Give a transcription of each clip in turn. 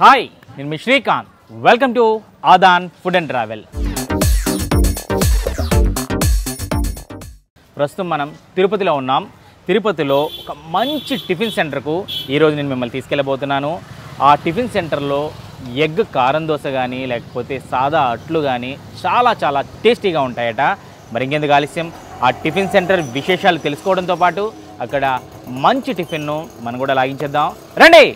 hi నేను మీ Srikanth welcome to Aadan food and travel ప్రస్తుతం మనం తిరుపతిలో ఉన్నాం తిరుపతిలో ఒక మంచి టిఫిన్ సెంటర్కు ఈరోజు నేను మిమ్మల్ని తీసుకెళ్ళబోతున్నాను ఆ టిఫిన్ సెంటర్లో ఎగ్ కారం దోశ కానీ లేకపోతే సాదా అట్లు కానీ చాలా చాలా టేస్టీగా ఉంటాయట మరి ఇంకెందుకు ఆలస్యం ఆ టిఫిన్ సెంటర్ విశేషాలు తెలుసుకోవడంతో పాటు అక్కడ మంచి టిఫిన్ను మనం కూడా లాగించేద్దాం రండి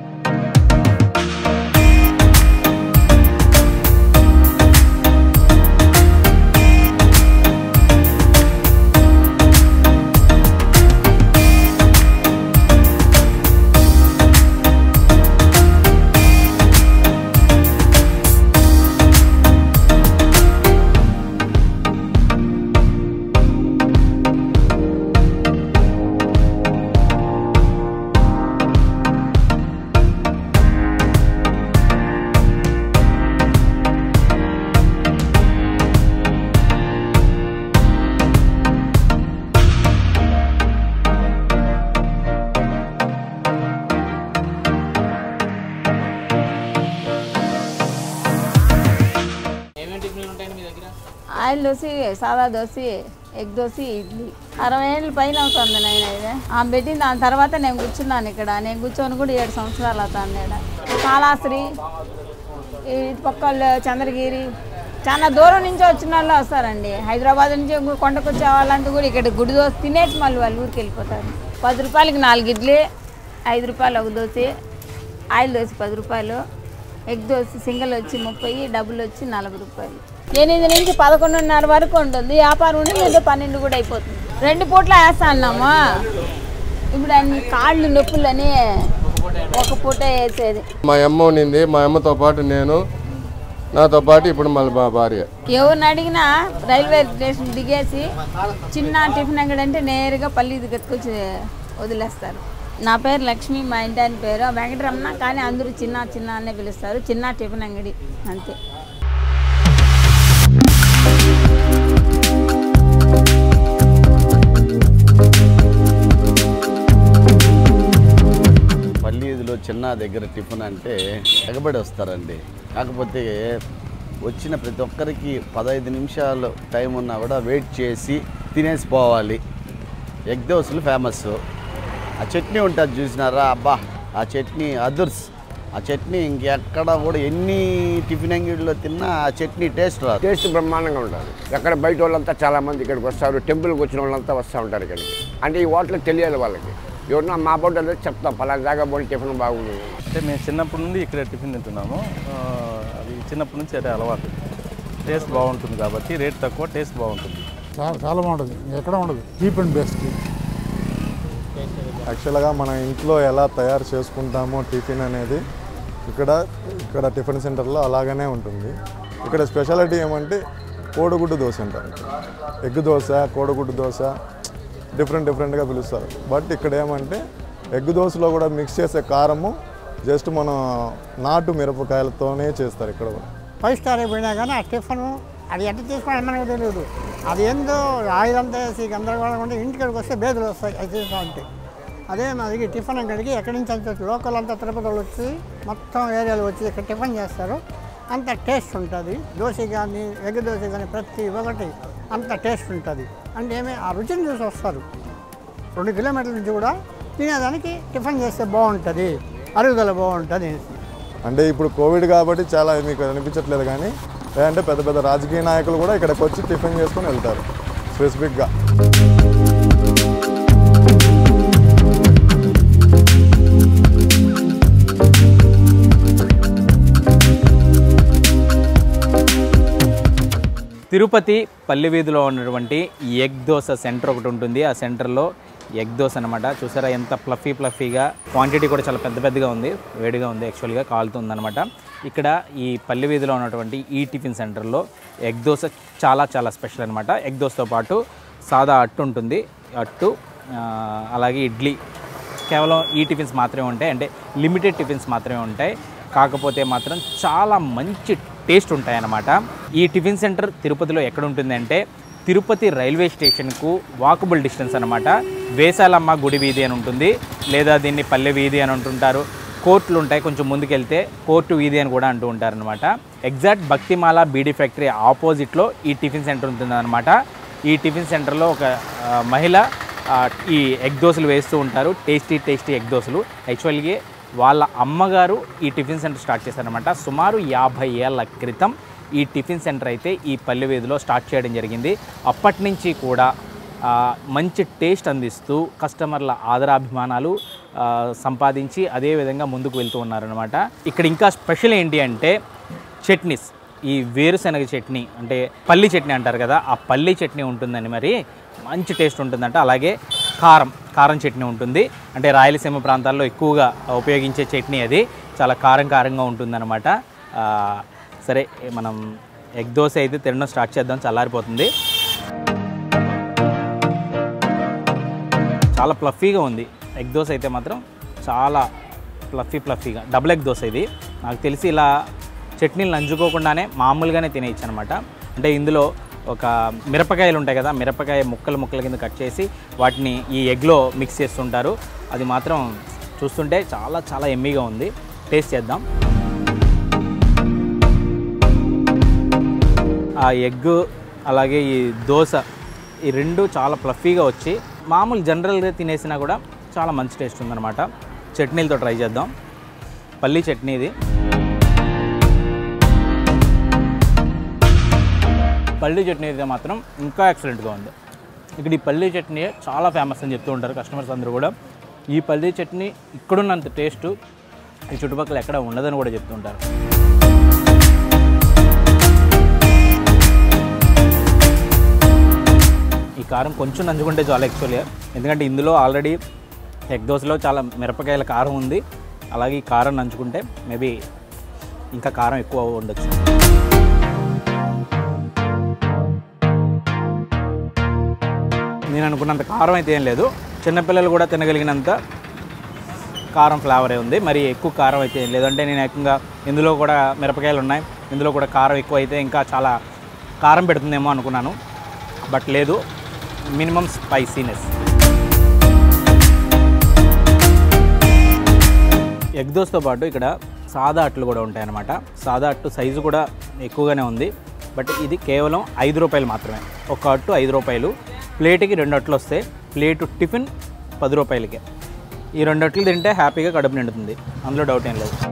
ఏమేమి టిఫిన్లు ఉంటాయండి మీ దగ్గర ఆయిల్ దోశ సాదా దోశ ఎగ్ దోశ ఇడ్లీ అరవై ఏళ్ళ పైన అవుతుంది నేను ఇది ఆమె పెట్టిన దాని తర్వాత నేను కూర్చున్నాను ఇక్కడ నేను కూర్చొని కూడా ఏడు సంవత్సరాలు అవుతాను ఇక్కడ కాళాశ్రీ ఈ పక్కల చంద్రగిరి చాలా దూరం నుంచి వచ్చిన వాళ్ళు వస్తారండి హైదరాబాద్ నుంచి ఇంకో కొండకు వచ్చే వాళ్ళంతా కూడా ఇక్కడ గుడి దోశ తినేసి మళ్ళీ వాళ్ళు ఊరికి వెళ్ళిపోతారు పది రూపాయలకి నాలుగు ఇడ్లీ ఐదు రూపాయలు ఒక దోశ ఆయిల్ దోశ పది రూపాయలు ఎగ్ దోశ సింగిల్ వచ్చి ముప్పై డబుల్ వచ్చి నలభై రూపాయలు ఎనిమిది నుంచి పదకొండున్నర వరకు ఉంటుంది వ్యాపారం ఉండి మీద పన్నెండు కూడా అయిపోతుంది రెండు పూట్ల వేస్తా అన్నామా ఇప్పుడు అన్ని కాళ్ళు నొప్పులని ఒక పూట వేసేది మా అమ్మ ఉన్నింది మా అమ్మతో పాటు నేను నాతో పాటు ఇప్పుడు మళ్ళీ మా భార్య ఎవరిని అడిగినా రైల్వే స్టేషన్ దిగేసి చిన్న టిఫిన్ అంగడి అంటే నేరుగా పల్లి దగ్గరకొచ్చి వదిలేస్తారు నా పేరు లక్ష్మి మా ఇంటి ఆయన పేరు వెంకటరమణ కానీ అందరూ చిన్న చిన్న అనే పిలుస్తారు చిన్న టిఫిన్ అంగడి అంతే పల్లీదులో చిన్న దగ్గర టిఫిన్ అంటే ఎగబడి వస్తారండి కాకపోతే వచ్చిన ప్రతి ఒక్కరికి పదహైదు నిమిషాలు టైం ఉన్నా కూడా వెయిట్ చేసి తినేసి పోవాలి ఎగ్ దోశలు ఫేమస్ ఆ చట్నీ ఉంటుంది చూసినారా అబ్బా ఆ చట్నీ అదుర్స్ ఆ చట్నీ ఇంకెక్కడ కూడా ఎన్ని టిఫిన్ అంగిడిలో తిన్నా ఆ చట్నీ టేస్ట్ రాదు టేస్ట్ బ్రహ్మాండంగా ఉంటుంది ఎక్కడ బయట వాళ్ళంతా చాలా మంది ఇక్కడికి వస్తారు టెంపుల్కి వచ్చిన వాళ్ళంతా వస్తూ ఉంటారు ఇక్కడికి అంటే ఈ హోటల్ తెలియాలి వాళ్ళకి ఎవరన్నా మా బోర్డు అంటే చెప్తాం పలానా జాగా పోయి టిఫిన్ బాగుంది అంటే మేము చిన్నప్పటి నుండి ఇక్కడ టిఫిన్ తింటున్నాము ఆ, అది చిన్నప్పటి నుంచి అదే అలవాటు టేస్ట్ బాగుంటుంది కాబట్టి రేట్ తక్కువ టేస్ట్ బాగుంటుంది చాలా చాలా బాగుంటుంది ఎక్కడ ఉండదు చీప్ అండ్ బెస్ట్ యాక్చువల్గా మన ఇంట్లో ఎలా తయారు చేసుకుంటామో టిఫిన్ అనేది ఇక్కడ ఇక్కడ టిఫిన్ సెంటర్లో అలాగనే ఉంటుంది ఇక్కడ స్పెషాలిటీ ఏమంటే కోడిగుడ్డు దోశ అంటారు ఎగ్ దోశ కోడిగుడ్డు దోశ డిఫరెంట్ డిఫరెంట్గా పిలుస్తారు బట్ ఇక్కడ ఏమంటే ఎగ్ దోశలో కూడా మిక్స్ చేసే కారము జస్ట్ మన నాటు మిరపకాయలతోనే చేస్తారు ఇక్కడ కూడా ఫైవ్ స్టార్ అయిపోయినా కానీ ఆ టిఫిన్ అది ఎట్లా తీసుకోవాలి మనకు తెలియదు అది ఏందో ఆయిల్ అంతా వేసి గందరగోళం ఉంటే ఇంటికి వస్తే బేదులు వస్తాయి అది తీసుకో అంటే అదే మాది టిఫిన్ అక్కడికి ఎక్కడి నుంచి అంత లోకల్ అంతా తిరుపతి వాళ్ళు వచ్చి మొత్తం ఏరియాలో వచ్చి ఇక్కడ టిఫిన్ చేస్తారు అంత టేస్ట్ ఉంటుంది దోశ కానీ ఎగ్ దోశ కానీ ప్రతి ఒక్కటి అంత టేస్ట్ ఉంటుంది అంటే ఏమి ఆ రుచిని చూసి వస్తారు రెండు కిలోమీటర్ల నుంచి కూడా తినేదానికి టిఫిన్ చేస్తే బాగుంటుంది అరుగుదల బాగుంటుంది అంటే ఇప్పుడు కోవిడ్ కాబట్టి చాలా మీకు అనిపించట్లేదు కానీ లేదంటే పెద్ద పెద్ద రాజకీయ నాయకులు కూడా ఇక్కడికి వచ్చి టిఫిన్ చేసుకొని వెళ్తారు స్పెసిఫిక్గా తిరుపతి పల్లె వీధిలో ఉన్నటువంటి ఎగ్ దోశ సెంటర్ ఒకటి ఉంటుంది ఆ సెంటర్లో ఎగ్ దోశ అనమాట చూసారా ఎంత ఫ్లఫీ ఫ్లఫీగా క్వాంటిటీ కూడా చాలా పెద్ద పెద్దగా ఉంది వేడిగా ఉంది యాక్చువల్గా కాలుతుంది అనమాట ఇక్కడ ఈ పల్లె వీధిలో ఉన్నటువంటి ఈ టిఫిన్ సెంటర్లో ఎగ్ దోశ చాలా చాలా స్పెషల్ అనమాట ఎగ్ దోశతో పాటు సాదా అట్టు ఉంటుంది అట్టు ఆ, అలాగే ఇడ్లీ కేవలం ఈ టిఫిన్స్ మాత్రమే ఉంటాయి అంటే లిమిటెడ్ టిఫిన్స్ మాత్రమే ఉంటాయి కాకపోతే మాత్రం చాలా మంచి టేస్ట్ ఉంటాయన్నమాట ఈ టిఫిన్ సెంటర్ తిరుపతిలో ఎక్కడ ఉంటుంది అంటే తిరుపతి రైల్వే స్టేషన్కు వాకబుల్ డిస్టెన్స్ అనమాట వేసాలమ్మ గుడి వీధి అని ఉంటుంది లేదా దీన్ని పల్లె వీధి అని అంటుంటారు కోర్టులు ఉంటాయి కొంచెం ముందుకెళ్తే కోర్టు వీధి అని కూడా అంటూ ఉంటారనమాట ఎగ్జాక్ట్ భక్తిమాల బీడీ ఫ్యాక్టరీ ఆపోజిట్లో ఈ టిఫిన్ సెంటర్ ఉంటుందన్నమాట ఈ టిఫిన్ సెంటర్లో ఒక ఆ, మహిళ ఆ, ఈ ఎగ్ దోశలు వేస్తూ ఉంటారు టేస్టీ టేస్టీ ఎగ్ దోశలు యాక్చువల్గా వాళ్ళ అమ్మగారు ఈ టిఫిన్ సెంటర్ స్టార్ట్ చేశారనమాట సుమారు యాభై ఏళ్ళ క్రితం ఈ టిఫిన్ సెంటర్ అయితే ఈ పల్లె వీధిలో స్టార్ట్ చేయడం జరిగింది అప్పటి నుంచి కూడా ఆ, మంచి టేస్ట్ అందిస్తూ కస్టమర్ల ఆదరాభిమానాలు ఆ, సంపాదించి అదే విధంగా ముందుకు వెళ్తూ ఉన్నారనమాట ఇక్కడ ఇంకా స్పెషల్ ఏంటి అంటే చట్నీస్ ఈ వేరుశనగ చట్నీ అంటే పల్లి చట్నీ అంటారు కదా ఆ పల్లి చట్నీ ఉంటుందని మరి మంచి టేస్ట్ ఉంటుందంట అలాగే కారం కారం చట్నీ ఉంటుంది అంటే రాయలసీమ ప్రాంతాల్లో ఎక్కువగా ఉపయోగించే చట్నీ అది చాలా కారం కారంగా ఉంటుందన్నమాట ఆ, సరే మనం ఎగ్ దోశ అయితే తినడం స్టార్ట్ చేద్దాం చల్లారిపోతుంది చాలా ప్లఫీగా ఉంది ఎగ్ దోశ అయితే మాత్రం చాలా ప్లఫీ ప్లఫీగా డబుల్ ఎగ్ దోశ ఇది నాకు తెలిసి ఇలా చట్నీలు నంచుకోకుండానే మామూలుగానే తినేయచ్చు అనమాట అంటే ఇందులో ఒక మిరపకాయలు ఉంటాయి కదా మిరపకాయ ముక్కలు ముక్కల కింద కట్ చేసి వాటిని ఈ ఎగ్లో మిక్స్ చేస్తుంటారు అది మాత్రం చూస్తుంటే చాలా చాలా ఎమ్మీగా ఉంది టేస్ట్ చేద్దాం ఆ ఎగ్ అలాగే ఈ దోశ ఈ రెండు చాలా ప్లఫీగా వచ్చి మామూలు జనరల్గా తినేసినా కూడా చాలా మంచి టేస్ట్ ఉందన్నమాట చట్నీలతో ట్రై చేద్దాం పల్లీ చట్నీ ఇది పల్లీ చట్నీ అయితే మాత్రం ఇంకా ఎక్సలెంట్గా ఉంది ఇక్కడ ఈ పల్లీ చట్నీ చాలా ఫేమస్ అని చెప్తూ ఉంటారు కస్టమర్స్ అందరూ కూడా ఈ పల్లీ చట్నీ ఇక్కడున్నంత టేస్ట్ ఈ చుట్టుపక్కల ఎక్కడ ఉండదని కూడా చెప్తుంటారు ఈ కారం కొంచెం నంచుకుంటే చాలా యాక్చువల్గా ఎందుకంటే ఇందులో ఆల్రెడీ ఎగ్ దోశలో చాలా మిరపకాయల కారం ఉంది అలాగే ఈ కారం నంచుకుంటే మేబీ ఇంకా కారం ఎక్కువ ఉండొచ్చు నేను అనుకున్నంత కారం అయితే ఏం లేదు చిన్నపిల్లలు కూడా తినగలిగినంత కారం ఫ్లేవరే ఉంది మరి ఎక్కువ కారం అయితే ఏం లేదు అంటే నేను ఏకంగా ఇందులో కూడా మిరపకాయలు ఉన్నాయి ఇందులో కూడా కారం ఎక్కువ అయితే ఇంకా చాలా కారం పెడుతుందేమో అనుకున్నాను బట్ లేదు మినిమం స్పైసీనెస్ ఎగ్ దోస్తో పాటు ఇక్కడ సాదా అట్లు కూడా ఉంటాయన్నమాట సాదా అట్టు సైజు కూడా ఎక్కువగానే ఉంది బట్ ఇది కేవలం ఐదు రూపాయలు మాత్రమే ఒక అట్టు ఐదు రూపాయలు ప్లేట్కి రెండు అట్లు వస్తాయి ప్లేటు టిఫిన్ పది రూపాయలకే ఈ రెండు అట్లు తింటే హ్యాపీగా కడుపు నిండుతుంది అందులో డౌట్ ఏం లేదు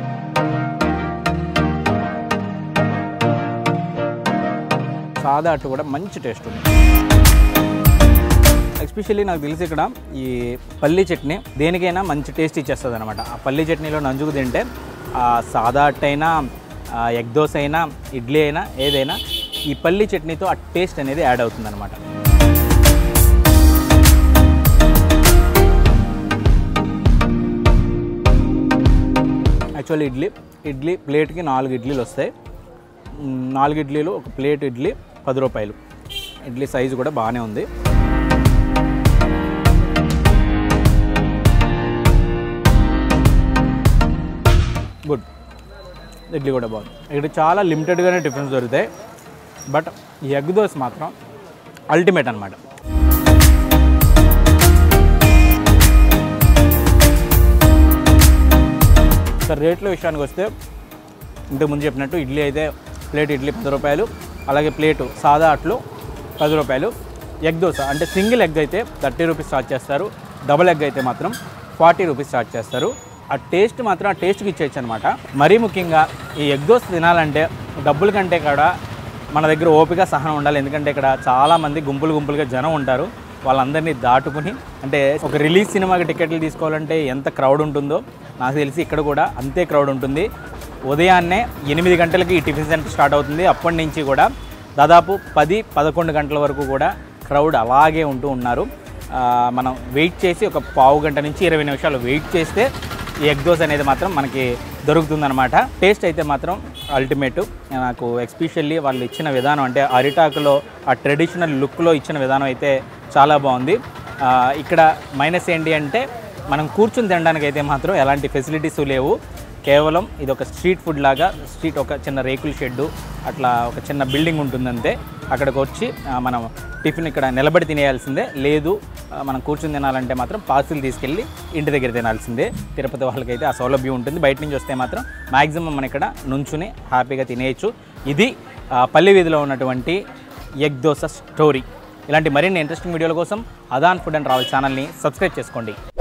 సాదా అట్టు కూడా మంచి టేస్ట్ ఉంది ఎస్పెషల్లీ నాకు తెలిసి ఇక్కడ ఈ పల్లీ చట్నీ దేనికైనా మంచి టేస్ట్ ఇచ్చేస్తుంది అనమాట ఆ పల్లీ చట్నీలో నంజుకు తింటే ఆ సాదా అట్టు అయినా ఆ ఎగ్ దోశ అయినా ఇడ్లీ అయినా ఏదైనా ఈ పల్లీ చట్నీతో ఆ టేస్ట్ అనేది యాడ్ అవుతుంది అనమాట యాక్చువల్లీ ఇడ్లీ ఇడ్లీ ప్లేట్కి నాలుగు ఇడ్లీలు వస్తాయి మ్, నాలుగు ఇడ్లీలు ఒక ప్లేట్ ఇడ్లీ పది రూపాయలు ఇడ్లీ సైజు కూడా బాగానే ఉంది గుడ్ ఇడ్లీ కూడా బాగుంది ఇక్కడ చాలా లిమిటెడ్గానే టిఫిన్స్ దొరుకుతాయి బట్ ఈ ఎగ్ దోశ మాత్రం అల్టిమేట్ అనమాట ఇక రేట్ల విషయానికి వస్తే ఇంతకు ముందు చెప్పినట్టు ఇడ్లీ అయితే ప్లేట్ ఇడ్లీ పది రూపాయలు అలాగే ప్లేటు సాదా అట్లు పది రూపాయలు ఎగ్ దోశ అంటే సింగిల్ ఎగ్ అయితే థర్టీ రూపీస్ చార్జ్ చేస్తారు డబుల్ ఎగ్ అయితే మాత్రం ఫార్టీ రూపీస్ చార్జ్ చేస్తారు ఆ టేస్ట్ మాత్రం ఆ టేస్ట్కి ఇచ్చేయచ్చు అనమాట మరీ ముఖ్యంగా ఈ ఎగ్ దోశ తినాలంటే డబ్బుల కంటే కూడా మన దగ్గర ఓపిక సహనం ఉండాలి ఎందుకంటే ఇక్కడ చాలామంది గుంపులు గుంపులుగా జనం ఉంటారు వాళ్ళందరినీ దాటుకుని అంటే ఒక రిలీజ్ సినిమాకి టికెట్లు తీసుకోవాలంటే ఎంత క్రౌడ్ ఉంటుందో నాకు తెలిసి ఇక్కడ కూడా అంతే క్రౌడ్ ఉంటుంది ఉదయాన్నే ఎనిమిది గంటలకి ఈ టిఫిన్ సెంటర్ స్టార్ట్ అవుతుంది అప్పటి నుంచి కూడా దాదాపు పది పదకొండు గంటల వరకు కూడా క్రౌడ్ అలాగే ఉంటూ ఉన్నారు ఆ, మనం వెయిట్ చేసి ఒక పావు గంట నుంచి ఇరవై నిమిషాలు వెయిట్ చేస్తే ఈ ఎగ్ దోశ అనేది మాత్రం మనకి దొరుకుతుందన్నమాట టేస్ట్ అయితే మాత్రం అల్టిమేట్ నాకు ఎక్స్పెషల్లీ వాళ్ళు ఇచ్చిన విధానం అంటే అరిటాకులో ఆ ట్రెడిషనల్ లుక్లో ఇచ్చిన విధానం అయితే చాలా బాగుంది ఆ, ఇక్కడ మైనస్ ఏంటి అంటే మనం కూర్చుని తినడానికి అయితే మాత్రం ఎలాంటి ఫెసిలిటీస్ లేవు కేవలం ఇది ఒక స్ట్రీట్ ఫుడ్ లాగా స్ట్రీట్ ఒక చిన్న రేకుల షెడ్డు అట్లా ఒక చిన్న బిల్డింగ్ ఉంటుందంతే అక్కడికి వచ్చి ఆ, మనం టిఫిన్ ఇక్కడ నిలబడి తినేయాల్సిందే లేదు ఆ, మనం కూర్చుని తినాలంటే మాత్రం పార్సిల్ తీసుకెళ్ళి ఇంటి దగ్గర తినాల్సిందే తిరుపతి వాళ్ళకైతే ఆ సౌలభ్యం ఉంటుంది బయట నుంచి వస్తే మాత్రం మ్యాక్సిమం మన ఇక్కడ నుంచుని హ్యాపీగా తినేయచ్చు ఇది ఆ, పల్లి వీధిలో ఉన్నటువంటి ఎగ్ దోస స్టోరీ ఇలాంటి మరిన్ని ఇంట్రెస్టింగ్ వీడియోల కోసం అదాన్ ఫుడ్ అండ్ ట్రావెల్ ఛానల్ని సబ్స్క్రైబ్ చేసుకోండి